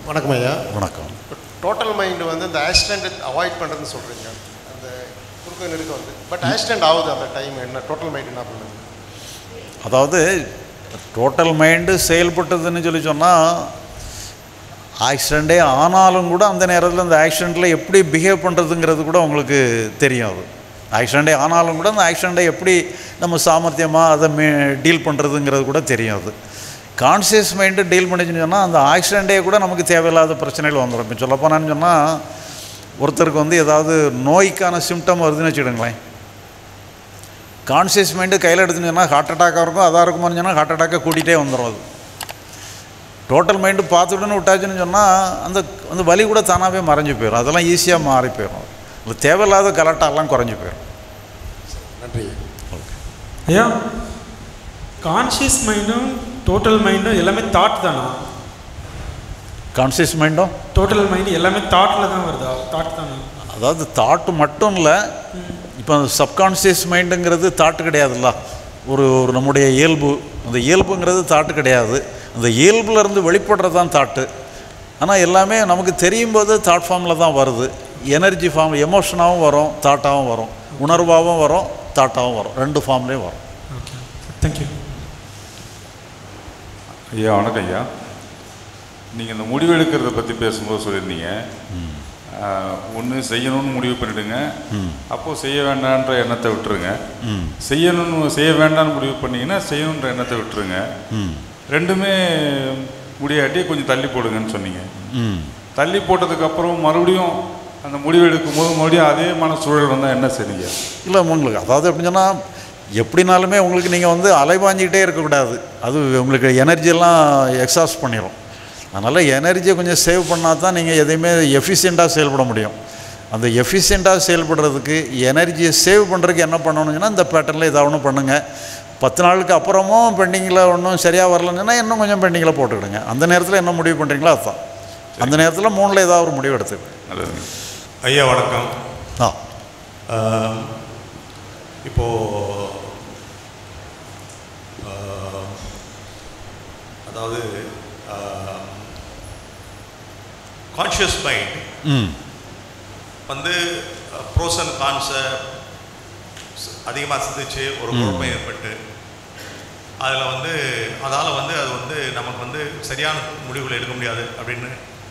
வணக்கம் ஐயா வணக்கம் டோட்டல் மைண்டு வந்து இந்த ஆக்சிடென்ட் அவாய்ட் பண்ணுறதுன்னு சொல்கிறீங்க அந்த குறுக்க நெருக்க வந்து பட் ஆக்சிடென்ட் ஆகுது அந்த டைம் என்ன டோட்டல் மைண்ட் என்ன பண்ணுது அதாவது டோட்டல் மைண்டு செயல்பட்டதுன்னு சொல்லி சொன்னால் ஆக்சிடெண்ட்டே ஆனாலும் கூட அந்த நேரத்தில் அந்த ஆக்சிடெண்ட்டில் எப்படி பிஹேவ் பண்ணுறதுங்கிறது கூட உங்களுக்கு தெரியும் அது ஆக்சிடெண்ட்டே ஆனாலும் கூட அந்த ஆக்சிடெண்ட்டை எப்படி நம்ம சாமர்த்தியமாக அதை மே டீல் பண்ணுறதுங்கிறது கூட தெரியும் அது கான்சியஸ் மைண்டு டீல் பண்ணிச்சுன்னு சொன்னால் அந்த ஆக்சிடெண்ட்டே கூட நமக்கு தேவையில்லாத பிரச்சனைகள் வந்துடும் இப்போ சொல்லப்போனான்னு சொன்னால் ஒருத்தருக்கு வந்து ஏதாவது நோய்க்கான சிம்டம் வருதுன்னு வச்சுக்கிடுங்களேன் கான்சியஸ் மைண்டு கையில் எடுத்துன்னு சொன்னால் ஹார்ட் அட்டாக்காக இருக்கும் அதாக இருக்குமான்னு சொன்னால் ஹார்ட் அட்டாக்கை கூட்டிகிட்டே வந்துடும் அது டோட்டல் மைண்டு பார்த்துட்டுன்னு விட்டாச்சுன்னு சொன்னால் அந்த அந்த வலி கூட தானாகவே மறைஞ்சு போயிடும் அதெல்லாம் ஈஸியாக மாறி போயிடும் அது தேவையில்லாத கலட்டாலாம் குறைஞ்சி போயிடும் நன்றி ஐயா கான்ஷியஸ் மைண்டும் டோட்டல் மைண்டும் எல்லாமே தாட் தானா கான்சியஸ் மைண்டும் டோட்டல் மைண்டு எல்லாமே தாட்டில் தான் வருதா தாட் தானா அதாவது தாட்டு மட்டும் இல்லை இப்போ சப்கான்சியஸ் மைண்டுங்கிறது தாட்டு கிடையாதுல்ல ஒரு ஒரு நம்முடைய இயல்பு அந்த இயல்புங்கிறது தாட்டு கிடையாது அந்த இயல்புலேருந்து வெளிப்படுறது தான் தாட்டு ஆனால் எல்லாமே நமக்கு தெரியும் போது தாட் ஃபார்மில் தான் வருது எனர்ஜி ஃபார்ம் எமோஷனாகவும் வரும் தாட்டாகவும் வரும் உணர்வாகவும் வரும் தாட்டாகவும் வரும் ரெண்டு ஃபார்ம்லேயும் வரும் ஓகே தேங்க்யூ ஐயா வணக்கம் ஐயா நீங்கள் இந்த முடிவு எடுக்கிறத பற்றி பேசும்போது சொல்லியிருந்தீங்க ஒன்று செய்யணும்னு முடிவு பண்ணிடுங்க அப்போது செய்ய வேண்டான்ற எண்ணத்தை விட்டுருங்க ம் செய்யணும்னு செய்ய வேண்டாம்னு முடிவு பண்ணீங்கன்னா செய்யணுன்ற எண்ணத்தை விட்டுருங்க ம் ரெண்டுமே முடியாட்டி கொஞ்சம் தள்ளி போடுங்கன்னு சொன்னீங்க ம் தள்ளி போட்டதுக்கப்புறம் மறுபடியும் அந்த முடிவு எடுக்கும்போது மறுபடியும் அதே மனசூழல் வந்தால் என்ன செய்றீங்க இல்லை உங்களுக்கு அதாவது எப்படின்னு சொன்னால் எப்படினாலுமே உங்களுக்கு நீங்கள் வந்து அலைபாஞ்சிக்கிட்டே இருக்கக்கூடாது அது உங்களுக்கு எனர்ஜியெல்லாம் எக்ஸாஸ்ட் பண்ணிடும் அதனால் எனர்ஜியை கொஞ்சம் சேவ் பண்ணால் தான் நீங்கள் எதையுமே எஃபிஷியண்ட்டாக செயல்பட முடியும் அந்த எஃபிஷியண்ட்டாக செயல்படுறதுக்கு எனர்ஜியை சேவ் பண்ணுறதுக்கு என்ன பண்ணணும்னா இந்த பேட்டர்னில் ஏதாவது ஒன்று பண்ணுங்கள் பத்து நாளுக்கு அப்புறமும் பெண்டிங்கில் ஒன்றும் சரியாக வரலன்னு சொன்னால் இன்னும் கொஞ்சம் பெண்டிங்கில் போட்டுக்கிடுங்க அந்த நேரத்தில் என்ன முடிவு பண்ணுறீங்களோ அதுதான் அந்த நேரத்தில் மூணில் ஏதாவது ஒரு முடிவு எடுத்துக்கங்க நல்லதுங்க ஐயா வணக்கம் ஆ ஆம், இப்போ ஆ, அதாவது கான்ஷியஸ் மைண்ட் ம் வந்து ப்ரோஸ் அண்ட் கான்ஸை அதிகமாக சிந்திச்சு ஒரு குழப்பம் ஏற்பட்டு அதில் வந்து அதால் வந்து அது வந்து நமக்கு வந்து சரியான முடிவுகளை எடுக்க முடியாது அப்படின்னு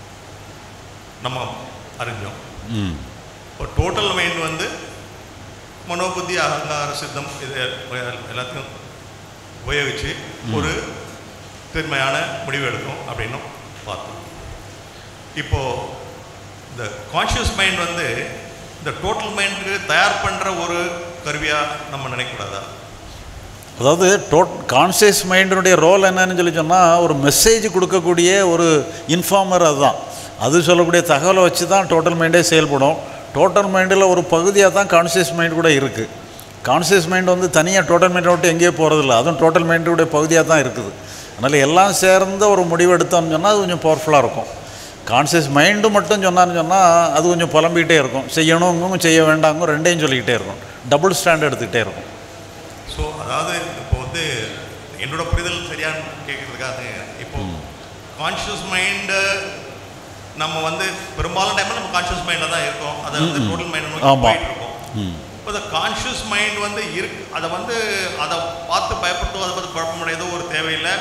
நம்ம அறிஞ்சோம் ம் இப்போ டோட்டல் மைண்ட் வந்து மனோபுத்தி அகங்கார சித்தம் இது எல்லாத்தையும் உபயோகித்து ஒரு திறமையான முடிவு எடுக்கும் அப்படின்னும் பார்த்தோம் இப்போது இந்த கான்ஷியஸ் மைண்ட் வந்து இந்த டோட்டல் மைண்டுக்கு தயார் பண்ணுற ஒரு கருவியாக நம்ம நினைக்கக்கூடாதா அதாவது டோட் கான்சியஸ் மைண்டினுடைய ரோல் என்னன்னு சொல்லி சொன்னால் ஒரு மெசேஜ் கொடுக்கக்கூடிய ஒரு இன்ஃபார்மர் அதுதான் அது சொல்லக்கூடிய தகவலை வச்சு தான் டோட்டல் மைண்டே செயல்படும் டோட்டல் மைண்டில் ஒரு பகுதியாக தான் கான்சியஸ் மைண்ட் கூட இருக்குது கான்சியஸ் மைண்ட் வந்து தனியாக டோட்டல் மைண்டை விட்டு எங்கேயோ போகிறதில்ல அதுவும் டோட்டல் மைண்டுடைய பகுதியாக தான் இருக்குது அதனால் எல்லாம் சேர்ந்த ஒரு முடிவு எடுத்தோம்னு சொன்னால் அது கொஞ்சம் பவர்ஃபுல்லாக இருக்கும் கான்சியஸ் மைண்டு மட்டும் சொன்னான்னு சொன்னால் அது கொஞ்சம் புலம்பிக்கிட்டே இருக்கும் செய்யணுங்கும் செய்ய வேண்டாங்கும் ரெண்டையும் சொல்லிக்கிட்டே இருக்கும் டபுள் ஸ்டாண்ட் எடுத்துக்கிட்டே இருக்கும் ஸோ அதாவது இப்போ வந்து என்னோட புரிதல் சரியான்னு கேட்குறதுக்காக இப்போ கான்ஷியஸ் மைண்டு நம்ம வந்து பெரும்பாலும் டைமில் நம்ம கான்ஷியஸ் மைண்டில் தான் இருக்கோம் அதை வந்து டோட்டல் மைண்டை நோக்கி ஆமா. போயிட்டு இருக்கோம் ம் இப்போ இந்த கான்ஷியஸ் மைண்ட் வந்து இருக்கு அதை வந்து அதை பார்த்து பயப்பட்டோ அதை பார்த்து குழப்பமடையதோ ஒரு தேவையில்லை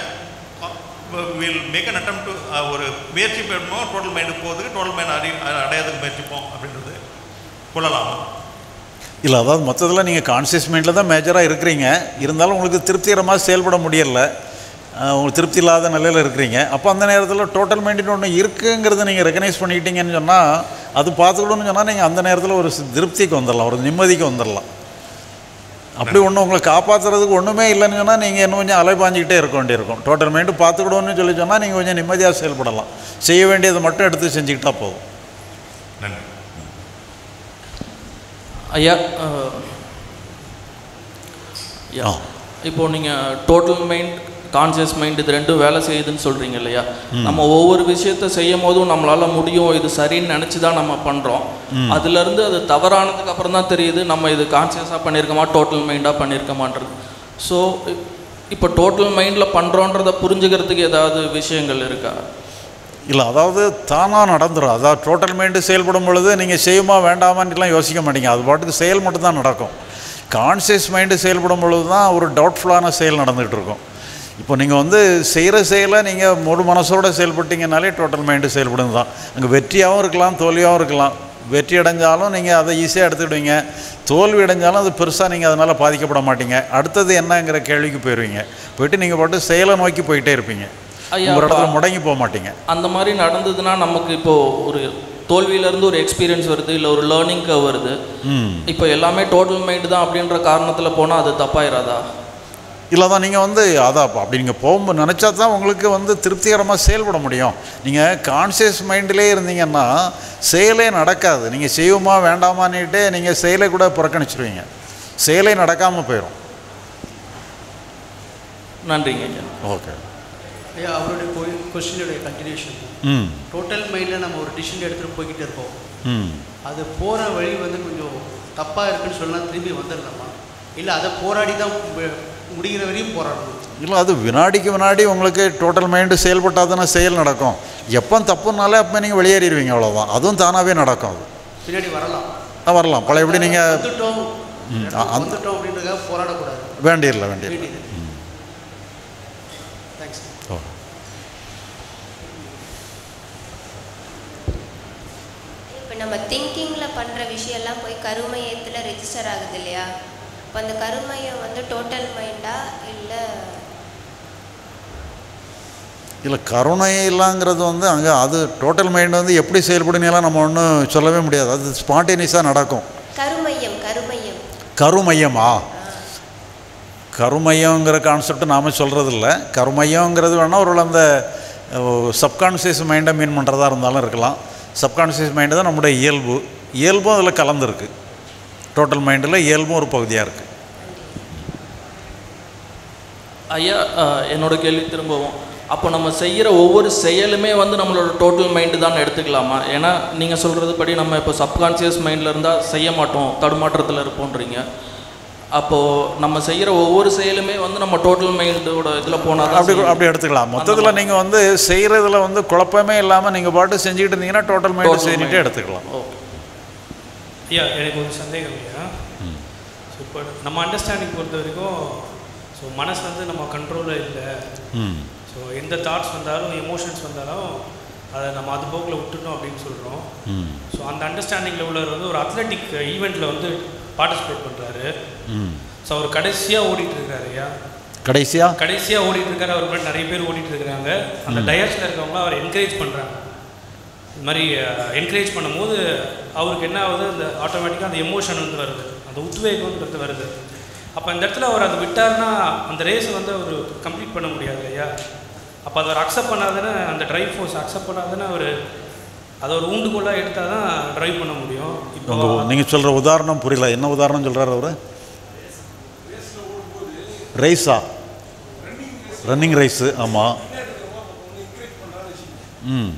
will make an attempt to ஒரு முயற்சி பண்ணணும் டோட்டல் மைண்டுக்கு போகிறதுக்கு டோட்டல் மைண்ட் அடி அடையாதுக்கு முயற்சிப்போம் அப்படின்றது கொள்ளலாமா இல்லை அதாவது மொத்தத்தில் நீங்கள் கான்சியஸ் மைண்டில் தான் மேஜராக இருக்கிறீங்க இருந்தாலும் உங்களுக்கு திருப்திகரமாக செயல்பட முடியல அஹ் உங்களுக்கு திருப்தி இல்லாத நிலையில் இருக்கிறீங்க அப்போ அந்த நேரத்தில் டோட்டல் மைண்டின் ஒன்று இருக்குங்கிறத நீங்கள் ரெக்கனைஸ் பண்ணிக்கிட்டீங்கன்னு சொன்னால் அது பார்த்துக்கணும்னு சொன்னால் நீங்கள் அந்த நேரத்தில் ஒரு சி- திருப்திக்கு வந்துடலாம் ஒரு நிம்மதிக்கு வந்துடலாம் அப்படி ஒன்று உங்களை காப்பாற்றுறதுக்கு ஒன்றுமே இல்லைன்னு சொன்னால் நீங்கள் இன்னும் கொஞ்சம் அலைபாஞ்சிக்கிட்டே இருக்க வேண்டியிருக்கும் டோட்டல் மைண்டு பார்த்துக்கிடுவோன்னு சொல்லி சொன்னால் நீங்கள் கொஞ்சம் நிம்மதியாக செயல்படலாம் செய்ய வேண்டியதை மட்டும் எடுத்து செஞ்சுக்கிட்டா போதும் நன்றி ஐயா அஹ், ஐயா, ஆ. இப்போ நீங்கள் டோட்டல் மைண்ட் கான்சியஸ் மைண்ட் இது ரெண்டும் வேலை செய்யுதுன்னு சொல்கிறீங்க இல்லையா நம்ம ஒவ்வொரு விஷயத்த செய்யும் போதும் நம்மளால் முடியும் இது சரின்னு நினச்சி தான் நம்ம பண்ணுறோம் அதுலேருந்து அது தவறானதுக்கு அப்புறம் தான் தெரியுது நம்ம இது கான்சியஸாக பண்ணியிருக்கோமா டோட்டல் மைண்டாக பண்ணியிருக்கோமான்றது ஸோ இப்போ டோட்டல் மைண்டில் பண்ணுறோன்றதை புரிஞ்சுக்கிறதுக்கு ஏதாவது விஷயங்கள் இருக்கா இல்லை அதாவது தானாக நடந்துடும் அதாவது டோட்டல் மைண்டு செயல்படும் பொழுது நீங்கள் செய்யுமா வேண்டாமான்ட்டுலாம் யோசிக்க மாட்டீங்க அது பாட்டுக்கு செயல் மட்டும்தான் நடக்கும் கான்சியஸ் மைண்டு செயல்படும் பொழுது தான் ஒரு டவுட்ஃபுல்லான செயல் நடந்துகிட்டு இருக்கும் இப்போ நீங்கள் வந்து செய்கிற செயலை நீங்கள் முழு மனசோட செயல்பட்டீங்கனாலே டோட்டல் மைண்டு செயல்படும் தான் அங்கே வெற்றியாகவும் இருக்கலாம் தோல்வியாகவும் இருக்கலாம் வெற்றி அடைஞ்சாலும் நீங்கள் அதை ஈஸியாக எடுத்துக்கிடுவீங்க தோல்வி அடைஞ்சாலும் அது பெருசாக நீங்கள் அதனால் பாதிக்கப்பட மாட்டீங்க அடுத்தது என்னங்கிற கேள்விக்கு போயிடுவீங்க போயிட்டு நீங்கள் பாட்டு செயலை நோக்கி போயிட்டே இருப்பீங்க ஐயா, ஒரு இடத்துல அப்ப- முடங்கி போக மாட்டீங்க அந்த மாதிரி நடந்ததுன்னா நமக்கு இப்போ ஒரு தோல்வியிலேருந்து ஒரு எக்ஸ்பீரியன்ஸ் வருது இல்லை ஒரு லேர்னிங் கர்வ் வருது ம் இப்போ எல்லாமே டோட்டல் மைண்டு தான் அப்படின்ற காரணத்தில் போனால் அது தப்பாயிராதா இல்லை தான் நீங்கள் வந்து அதான் அப்ப அப்படி நீங்கள் போகும்போது நினச்சா தான் உங்களுக்கு வந்து திருப்திகரமாக செயல்பட முடியும் நீங்கள் கான்சியஸ் மைண்டிலே இருந்தீங்கன்னா செயலே நடக்காது நீங்கள் செய்வோமா வேண்டாமான்னுட்டு நீங்கள் செயலை கூட புறக்கணிச்சிருவீங்க செயலே நடக்காமல் போயிடும் நன்றிங்க ஐயா ஓகே ஐயா அவருடைய கொஸ்டினுடைய கண்டினியூஷன் ம் டோட்டல் மைண்டில் நம்ம ஒரு டிசிஷன் எடுத்துகிட்டு போய்கிட்டே இருப்போம் ம் அது போகிற வழி வந்து கொஞ்சம் தப்பாக இருக்குன்னு சொன்னால் திரும்பி வந்துடலாமா இல்லை அதை போராடி தான் மு- முடிகிற வரையும் போராடணும் இல்லை அது வினாடிக்கு வினாடி உங்களுக்கு டோட்டல் மைண்டு செயல்பட்டால் தானே செயல் நடக்கும் எப்போ தப்புனாலே அப்போ நீங்கள் வெளியேறிடுவீங்க அவ்வளோதான் அதுவும் தானாகவே நடக்கும் அது பின்னாடி வரலாம் ஆ, வரலாம் பழையபடி நீங்கள் வந்துட்டோம் ம், அ- அந்த- வந்துட்டோம் அப்படின்றதுக்காக போராடக்கூடாது வேண்டியதில்லை வேண்டியதில்லை வேண்டியது தேங்க்ஸ் ஓ இப்போ நம்ம திங்கிங்கில் பண்ணுற விஷயம்லாம் போய் கருமையத்தில் ரெஜிஸ்டர் ஆகுது இல்லையா இப்போ அந்த கருமையம் வந்து டோட்டல் மைண்டா இல்லை இல்லை கருணை இல்லைங்கிறது வந்து அங்கே அது டோட்டல் மைண்ட் வந்து எப்படி செயல்படுனீலாம் நம்ம ஒன்றும் சொல்லவே முடியாது அது ஸ்பான்டேனியஸாக நடக்கும் கருமையம் கருமையம் கருமையமா கருமையங்கிற கான்செப்ட் நாம் சொல்கிறதில்ல கருமையங்கிறது வேணால் ஒரு அந்த சப்கான்ஷியஸ் மைண்டை மீன் பண்ணுறதா இருந்தாலும் இருக்கலாம் சப்கான்ஷியஸ் மைண்டு தான் நம்முடைய இயல்பு இயல்பும் அதில் கலந்துருக்கு டோட்டல் மைண்டில் இயல்பும் ஒரு பகுதியாக இருக்குது ஐயா அஹ், என்னோட கேள்வி திரும்பவும் அப்போ நம்ம செய்கிற ஒவ்வொரு செயலுமே வந்து நம்மளோட டோட்டல் மைண்டு தான் எடுத்துக்கலாமா ஏன்னா நீங்கள் சொல்கிறது படி நம்ம இப்போ சப்கான்சியஸ் மைண்டில் இருந்தால் செய்ய மாட்டோம் தடுமாற்றத்தில் இருப்போன்றீங்க அப்போது நம்ம செய்கிற ஒவ்வொரு செயலுமே வந்து நம்ம டோட்டல் மைண்டோட இதில் போனால் அப்படி அப்படி எடுத்துக்கலாம் மொத்தத்தில் நீங்கள் வந்து செய்கிறதுல வந்து குழப்பமே இல்லாமல் நீங்கள் பாட்டு செஞ்சுக்கிட்டு இருந்தீங்கன்னா டோட்டல் மைண்டு Total செஞ்சுட்டே mind. எடுத்துக்கலாம் ஓகே ஐயா எனக்கு ஒரு சந்தேகம் ஐயா ஸோ இப்போ நம்ம அண்டர்ஸ்டாண்டிங் பொறுத்த வரைக்கும் ஸோ மனசு வந்து நம்ம கண்ட்ரோலில் இல்லை ம் ஸோ எந்த தாட்ஸ் வந்தாலும் எமோஷன்ஸ் வந்தாலும் அதை நம்ம அது போக்கில் விட்டுட்டோம் அப்படின்னு சொல்கிறோம் ம் ஸோ அந்த அண்டர்ஸ்டாண்டிங்கில் உள்ளவர் வந்து ஒரு அத்லெட்டிக் ஈவெண்ட்டில் வந்து பார்ட்டிசிபேட் பண்ணுறாரு ம் ஸோ அவர் கடைசியாக ஓடிட்டு இருக்காரு ஐயா கடைசியாக கடைசியாக ஓடிட்டு இருக்காரு அவர் முன்னாடி நிறைய பேர் ஓடிட்டு இருக்கிறாங்க அந்த டயர்ஸில் இருக்கவங்களாம் அவர் என்கரேஜ் பண்ணுறாங்க இது மாதிரி என்கரேஜ் பண்ணும்போது அவருக்கு என்ன ஆகுது அந்த ஆட்டோமேட்டிக்காக அந்த எமோஷன் வந்து வருது அந்த உத்வேகம்ன்றது வருது அப்போ இந்த இடத்துல அவர் அதை விட்டார்னா அந்த ரேஸை வந்து அவர் கம்ப்ளீட் பண்ண முடியாது இல்லையா அப்போ அதை அவர் அக்செப்ட் பண்ணாதானே அந்த டிரைவ் ஃபோர்ஸ் அக்செப்ட் பண்ணாதானே அவர் அதை ஒரு ஊண்டுகோலாக எடுத்தால் தான் ட்ரைவ் பண்ண முடியும் இப்போ உங்கள் நீங்கள் சொல்கிற உதாரணம் புரியல என்ன உதாரணம் சொல்கிறார் அவர் ரைஸா ரன்னிங் ரைஸு ஆமாம் ம்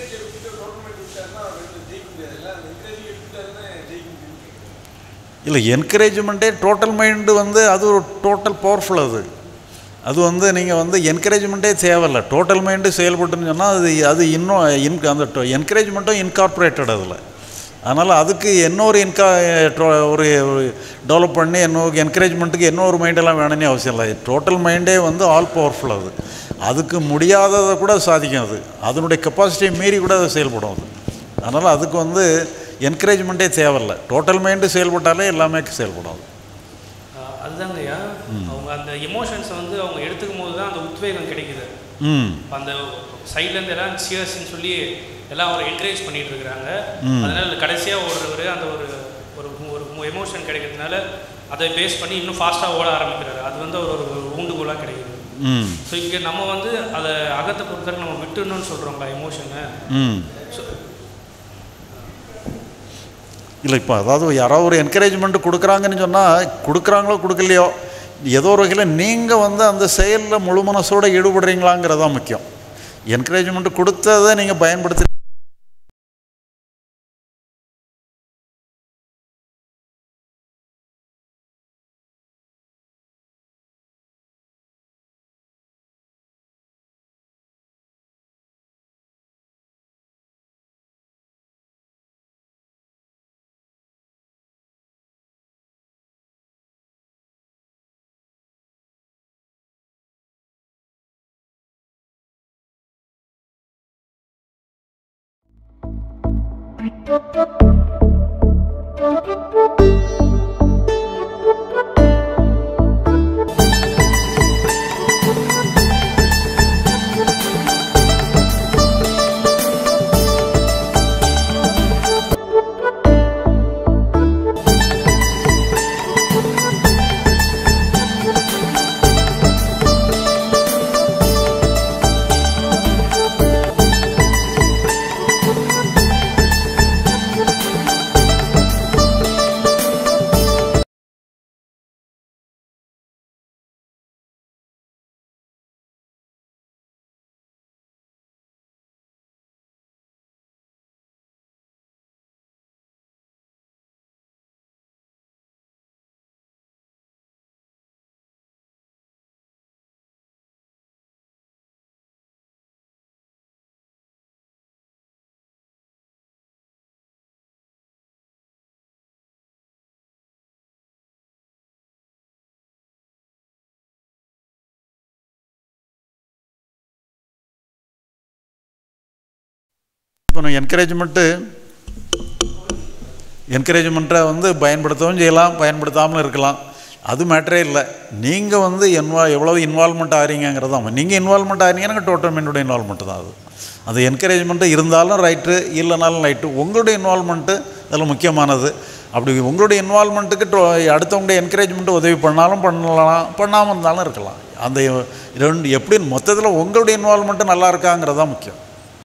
இல்லை என்கரேஜ்மெண்ட்டே டோட்டல் மைண்டு வந்து அது ஒரு டோட்டல் பவர்ஃபுல் அது அது வந்து நீங்கள் வந்து என்கரேஜ்மெண்ட்டே தேவையில்ல டோட்டல் மைண்டு செயல்பட்டுன்னு சொன்னால் அது அது இன்னும் இன் அந்த என்கரேஜ்மெண்ட்டும் இன்கார்பரேட்டட் அதில் அதனால் அதுக்கு இன்னொரு இன்கா ஒரு டெவலப் பண்ணி இன்னொரு என்கரேஜ்மெண்ட்டுக்கு இன்னொரு மைண்டெல்லாம் வேணும்னே அவசியம் இல்லை டோட்டல் மைண்டே வந்து ஆல் பவர்ஃபுல் அது அதுக்கு முடியாததை கூட சாதிக்கும் அது அதனுடைய கெப்பாசிட்டியை மீறி கூட அது செயல்படும் அது அதனால் அதுக்கு வந்து என்கரேஜ்மெண்ட்டே தேவையில்ல டோட்டல் மைண்டு செயல்பட்டாலே எல்லாமே செயல்படும் அது அஹ், அதுதாங்கய்யா அவங்க அந்த எமோஷன்ஸை வந்து அவங்க எடுத்துக்கும் போது தான் அந்த உத்வேகம் கிடைக்குது ம் அந்த சைட்லேருந்து எல்லாம் சியர்ஸ்ன்னு சொல்லி எல்லாம் அவரை என்கரேஜ் பண்ணிட்டு இருக்கிறாங்க ம். அதனால கடைசியாக ஓடுறவர் அந்த ஒரு ஒரு ஒரு எமோஷன் கிடைக்கிறதுனால அதை பேஸ் பண்ணி இன்னும் ஃபாஸ்ட்டாக ஓட ஆரம்பிக்கிறாரு அது வந்து அவர் ஒரு ஊண்டுகோலாக கிடைக்குது ம் ஸோ இங்கே நம்ம வந்து அதை அகத்தை பொறுத்தவரைக்கும் நம்ம விட்டுணும்னு சொல்கிறோங்களா எமோஷனை ம் ஸோ இல்லை இப்போ அதாவது யாராவது ஒரு என்கரேஜ்மெண்ட் கொடுக்குறாங்கன்னு சொன்னால் கொடுக்குறாங்களோ கொடுக்கலையோ ஏதோ ஒரு வகையில் நீங்கள் வந்து அந்த செயலில் முழு மனசோடு ஈடுபடுறீங்களாங்கிறது தான் முக்கியம் என்கரேஜ்மெண்ட் கொடுத்ததை நீங்கள் பயன்படுத்தி இப்போ நான் என்கரேஜ்மெண்ட்டு என்கரேஜ்மெண்ட்டை வந்து பயன்படுத்தவும் செய்யலாம் பயன்படுத்தாமலும் இருக்கலாம் அது மேட்டரே இல்லை நீங்கள் வந்து இன்வா எவ்வளோ இன்வால்மெண்ட் ஆகிறீங்கிறது தான் நீங்கள் இன்வால்மெண்ட் ஆகிறீங்கன்னா டோட்டல்மெண்ட்டோட இன்வால்மெண்ட் தான் அது அது என்கரேஜ்மெண்ட்டு இருந்தாலும் ரைட்டு இல்லைனாலும் ரைட்டு உங்களுடைய இன்வால்மெண்ட்டு அதில் முக்கியமானது அப்படி உங்களுடைய இன்வால்மெண்ட்டுக்கு டோ அடுத்தவங்களுடைய என்கரேஜ்மெண்ட்டு உதவி பண்ணாலும் பண்ணலாம் பண்ணாமல் இருந்தாலும் இருக்கலாம் அந்த ரெண்டு எப்படி மொத்தத்தில் உங்களுடைய இன்வால்மெண்ட்டு நல்லா இருக்காங்கிறது தான் முக்கியம்